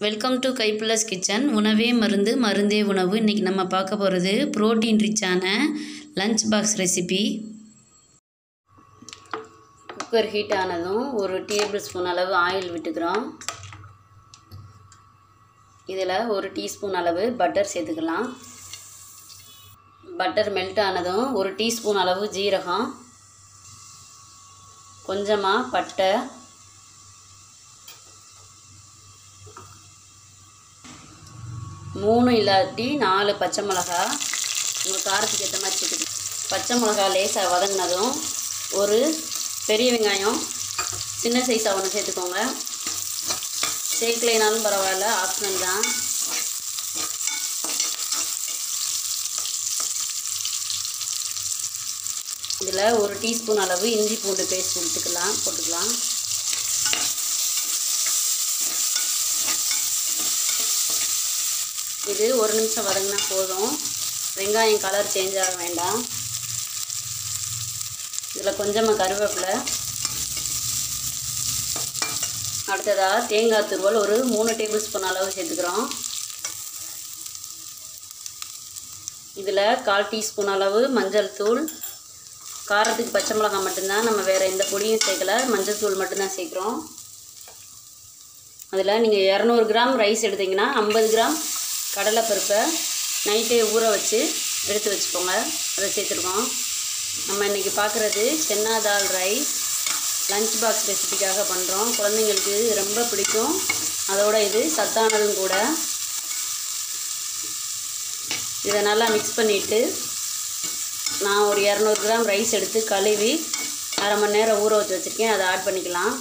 welcome to கைப்ளஸ் kitchen உணவே மருந்து மருந்தே உணவு இன்றைக்கி நம்ம பார்க்க போகிறது புரோட்டீன் ரிச்சான lunch box recipe cooker heat ஆனதும் ஒரு டேபிள் ஸ்பூன் அளவு ஆயில் விட்டுக்கிறோம் இதில் ஒரு டீஸ்பூன் அளவு பட்டர் சேர்த்துக்கலாம் பட்டர் மெல்ட் ஆனதும் ஒரு டீஸ்பூன் அளவு ஜீரகம் கொஞ்சமாக பட்டை மூணு இல்லாட்டி நாலு பச்சை மிளகா உங்கள் காரத்துக்கு ஏற்ற மாதிரி சேர்த்துக்கணும் பச்சை மிளகா லேசாக வதங்கினதும் ஒரு பெரிய வெங்காயம் சின்ன சைஸாக ஒன்று சேர்த்துக்கோங்க சேர்க்கலைனாலும் பரவாயில்ல ஆப்ஷனல் தான் இதில் ஒரு டீஸ்பூன் அளவு இஞ்சி பூண்டு பேஸ்ட் எடுத்துக்கலாம் போட்டுக்கலாம் இது ஒரு நிமிஷம் வதங்கினா போதும் வெங்காயம் கலர் சேஞ்ச் ஆக வேண்டாம் இதில் கொஞ்சமாக கருவேப்பிலை அடுத்ததாக தேங்காய் துருவல் ஒரு மூணு டேபிள் ஸ்பூன் அளவு சேர்த்துக்கிறோம் இதில் கால் டீஸ்பூன் அளவு மஞ்சள் தூள் காரத்துக்கு பச்சை மிளகாய் மட்டும்தான் நம்ம வேறு எந்த பொடியும் சேர்க்கல மஞ்சள் தூள் மட்டும்தான் சேர்க்குறோம் அதில் நீங்கள் இரநூறு கிராம் ரைஸ் எடுத்திங்கன்னா ஐம்பது கிராம் கடலைப்பருப்பை நைட்டே ஊற வச்சு எடுத்து வச்சுக்கோங்க அதை சேர்த்துருக்கோம் நம்ம இன்றைக்கி பார்க்குறது chana dal rice lunch box ரெசிபிக்காக பண்ணுறோம் குழந்தைங்களுக்கு இது ரொம்ப பிடிக்கும் அதோட இது சத்தானதும் கூட இதை நல்லா மிக்ஸ் பண்ணிவிட்டு நான் ஒரு இரநூறு கிராம் ரைஸ் எடுத்து கழுவி அரை மணி நேரம் ஊற வச்சு வச்சுருக்கேன் அதை ஆட் பண்ணிக்கலாம்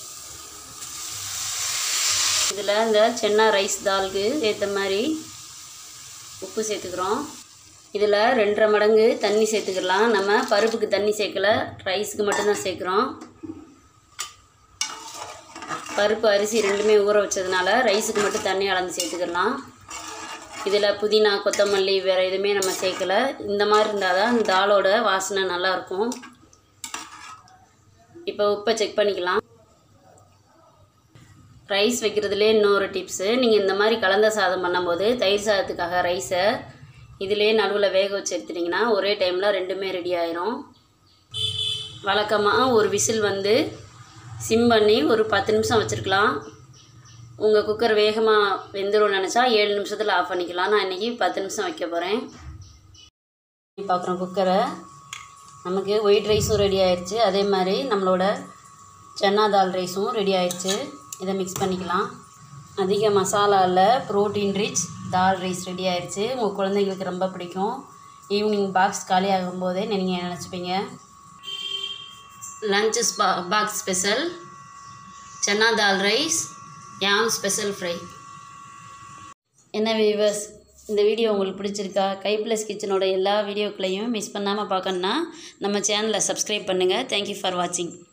இதில் இந்த சென்னா ரைஸ் தாலுக்கு ஏற்ற மாதிரி உப்பு சேர்த்துக்கிறோம் இதில் ரெண்டரை மடங்கு தண்ணி சேர்த்துக்கலாம் நம்ம பருப்புக்கு தண்ணி சேர்க்கல ரைஸுக்கு மட்டும்தான் சேர்க்குறோம் பருப்பு அரிசி ரெண்டுமே ஊற வச்சதுனால ரைஸுக்கு மட்டும் தண்ணி அளந்து சேர்த்துக்கலாம் இதில் புதினா கொத்தமல்லி வேறு எதுவுமே நம்ம சேர்க்கல இந்த மாதிரி இருந்தால் தான் இந்த தாலோட வாசனை நல்லாயிருக்கும் இப்போ உப்பை செக் பண்ணிக்கலாம் ரைஸ் வைக்கிறதுலே இன்னொரு டிப்ஸு நீங்கள் இந்த மாதிரி கலந்த சாதம் பண்ணும்போது தயிர் சாதத்துக்காக ரைஸை இதிலே நடுவில் வேக வச்சு எடுத்துட்டிங்கன்னா ஒரே டைமில் ரெண்டுமே ரெடி ஆயிரும் வழக்கமாக ஒரு விசில் வந்து சிம் பண்ணி ஒரு பத்து நிமிஷம் வச்சுருக்கலாம் உங்கள் குக்கர் வேகமாக வெந்துடும் நினச்சா ஏழு நிமிஷத்தில் ஆஃப் பண்ணிக்கலாம் நான் இன்றைக்கி பத்து நிமிஷம் வைக்க போகிறேன் பார்க்குறோம் குக்கரை நமக்கு ஒயிட் ரைஸும் ரெடி ஆயிடுச்சு அதே மாதிரி நம்மளோட சன்னா தால் ரைஸும் ரெடி ஆயிடுச்சு இதை மிக்ஸ் பண்ணிக்கலாம் அதிக மசாலாவில் protein rich dal rice ready ஆயிடுச்சு உங்கள் குழந்தைங்களுக்கு ரொம்ப பிடிக்கும் ஈவினிங் பாக்ஸ் காலி ஆகும்போதே நீங்கள் நினச்சிப்பீங்க லஞ்ச் ஸ்பா box special chana dal rice யாம் ஸ்பெஷல் ஃப்ரை என்ன வியூவர்ஸ் இந்த வீடியோ உங்களுக்கு பிடிச்சிருக்கா கை ப்ளஸ் கிச்சனோட எல்லா வீடியோக்களையும் மிஸ் பண்ணாமல் பார்க்கணுன்னா நம்ம சேனலை சப்ஸ்கிரைப் பண்ணுங்கள் தேங்க்யூ ஃபார் வாட்சிங்